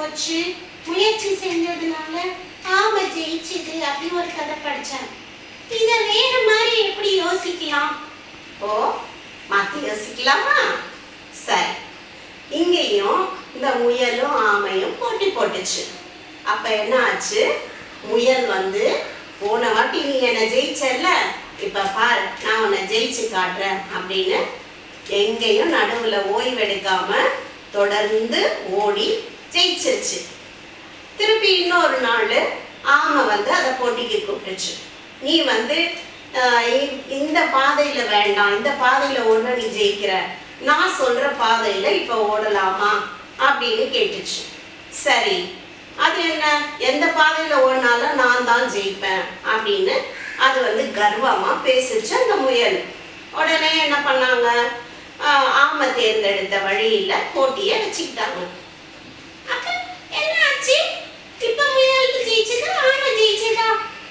போச்சு முயற்சி செஞ்சதுனால ஆமை ஜெயிச்சுது அப்படின்னு ஒரு கதை படிச்சேன் இத வேற மாதிரி எப்படி யோசிக்கலாம் ஓ மாத்தி யோசிக்கலாமா சரி இங்கேயும் இந்த முயலும் ஆமையும் போட்டி போட்டுச்சு அப்ப என்ன ஆச்சு முயல் வந்து போன வாட்டி நீ என்னை ஜெயிச்சல்ல இப்ப பாரு நான் உன்னை ஜெயிச்சு காட்டுறேன் அப்படின்னு எங்கேயும் நடுவுல ஓய்வெடுக்காம தொடர்ந்து ஓடி ஜெயிச்சிருச்சு திருப்பி இன்னொரு நாள் ஆமை வந்து அதை போட்டிக்கு கூப்பிட்டுச்சு நீ வந்து ஆஹ், இ- இந்த பாதையில வேண்டாம் இந்த பாதையில ஓட நீ ஜெயிக்கிற நான் சொல்ற பாதையில இப்ப ஓடலாமா அப்படின்னு கேட்டுச்சு சரி அது என்ன எந்த பாதையில ஓடினாலும் நான் தான் ஜெயிப்பேன் அப்படின்னு அது வந்து கர்வமா பேசிச்சு அந்த முயல் உடனே என்ன பண்ணாங்க ஆஹ், ஆமை தேர்ந்தெடுத்த வழியில போட்டியை வச்சுக்கிட்டாங்க அப்ப என்ன ஆச்சு இப்ப முயலுக்கு ஜெயிச்சதா ஆமை ஜெயிச்சதா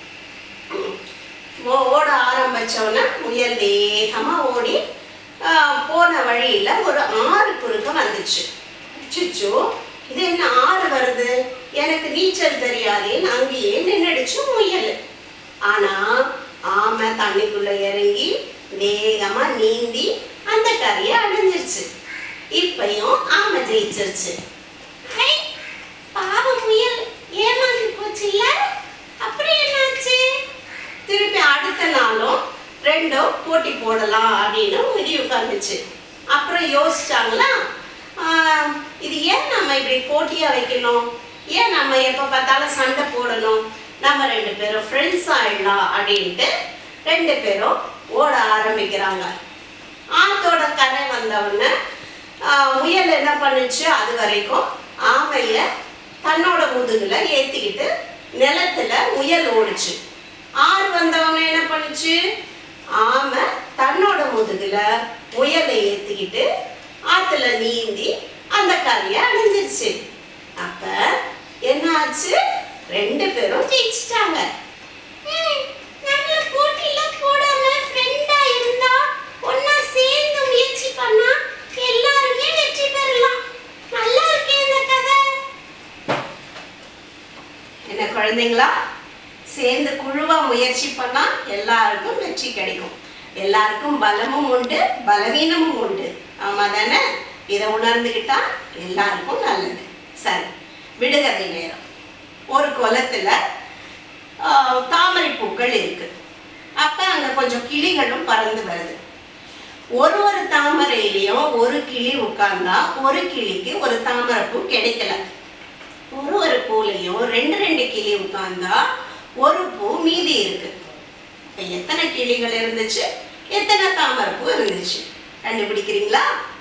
ஓ- ஓட ஆரம்பிச்சோன்னே முயல் வேகமா ஓடி ஆஹ், போன வழியில ஒரு ஆறு குறுக்க வந்துச்சு சுச்சு இது என்ன ஆறு வருது எனக்கு நீச்சல் தெரியாதேன்னு அங்கேயே நின்னுடுச்சு முயல் ஆனா ஆமை தண்ணிக்குள்ள இறங்கி வேகமா நீந்தி அந்த கரையை அடைஞ்சிருச்சு இப்பயும் ஆமை ஜெயிச்சிருச்சு ஐ, பாவம் முயல் ஏமாந்து போச்சுல்ல அப்புறம் என்னாச்சு திருப்பி அடுத்த நாளும் ரெண்டும் போட்டி போடலாம் அப்படின்னு முடிவு உட்காந்துச்சு அப்புறம் யோசிச்சாங்களா ஆஹ், இது ஏன் நம்ம இப்படி போட்டியா வைக்கணும் ஏன் நம்ம எப்போ பார்த்தாலும் சண்டை போடணும் நம்ம ரெண்டு பேரும் ஃப்ரெண்ட்ஸ் ஆயிடலாம் அப்படின்ட்டு ரெண்டு பேரும் ஓட ஆரம்பிக்கிறாங்க ஆத்தோட கரை வந்தவுடனே ஆஹ், முயல் என்ன பண்ணுச்சு அது வரைக்கும் ஆமைய தன்னோட முதுகுல ஏத்திக்கிட்டு நிலத்துல முயல் ஓடுச்சு ஆறு வந்தவங்க என்ன பண்ணுச்சு ஆமை தன்னோட முதுகுல முயலை ஏத்திக்கிட்டு ஆத்துல நீந்தி அந்த கரையை அடைஞ்சிருச்சு அப்ப என்ன ஆச்சு ரெண்டு பேரும் ஜெயிச்சிட்டாங்க ம், நம்மள போட்டியில போடாம ஃப்ரெண்டா இருந்தா ஒண்ணா சேர்ந்து முயற்சி பண்ணா எல்லாருமே வெற்றி பெறலாம் நல்லா இருக்கே இந்த கதை என்ன குழந்தைங்களா சேர்ந்து குழுவா முயற்சி பண்ணா எல்லாருக்கும் வெற்றி கிடைக்கும் எல்லாருக்கும் பலமும் உண்டு பலவீனமும் உண்டு ஆமா தானே இதை உணர்ந்துக்கிட்டா எல்லாருக்கும் நல்லது சரி விடுகதை நேரம் ஒரு குளத்துல ஆஹ், தாமரை பூக்கள் இருக்கு அப்ப அங்க கொஞ்சம் கிளிகளும் பறந்து வருது ஒரு ஒரு தாமரையிலையும் ஒரு கிளி உட்கார்ந்தா ஒரு கிளிக்கு ஒரு தாமரைப்பூ கிடைக்கல ஒரு ஒரு பூலையும் ரெண்டு ரெண்டு கிளி உட்கார்ந்தா ஒரு பூ மீதி இருக்கு இப்ப எத்தனை கிளிகள் இருந்துச்சு எத்தனை தாமரைப்பூ இருந்துச்சு கண்டுபிடிக்கிறீங்களா